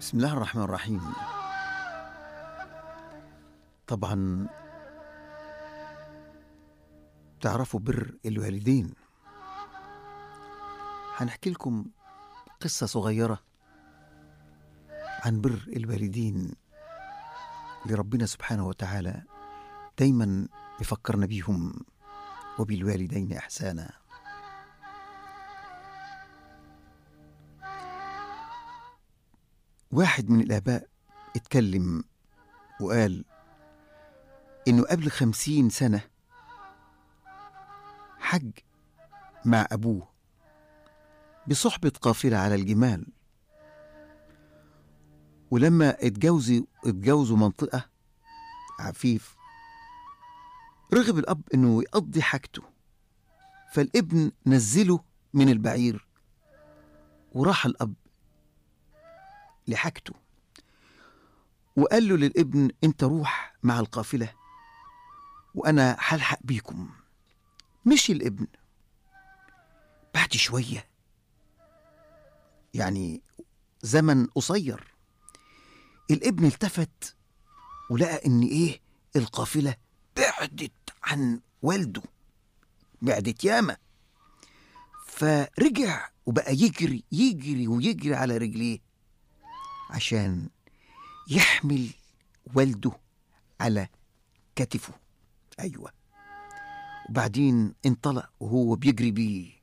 بسم الله الرحمن الرحيم طبعا تعرفوا بر الوالدين هنحكي لكم قصة صغيرة عن بر الوالدين اللي ربنا سبحانه وتعالى دايما بيفكرنا بيهم وبالوالدين إحسانا واحد من الآباء اتكلم وقال إنه قبل خمسين سنة حج مع أبوه بصحبة قافلة على الجمال ولما اتجوزوا اتجوزوا منطقة عفيف رغب الأب إنه يقضي حاجته فالابن نزله من البعير وراح الأب لحاجته وقال له للابن انت روح مع القافلة وأنا هلحق بيكم مشي الابن بعد شوية يعني زمن قصير الابن التفت ولقى ان ايه القافلة بعدت عن والده بعدت ياما فرجع وبقى يجري يجري ويجري على رجليه عشان يحمل والده على كتفه ايوه وبعدين انطلق وهو بيجري بيه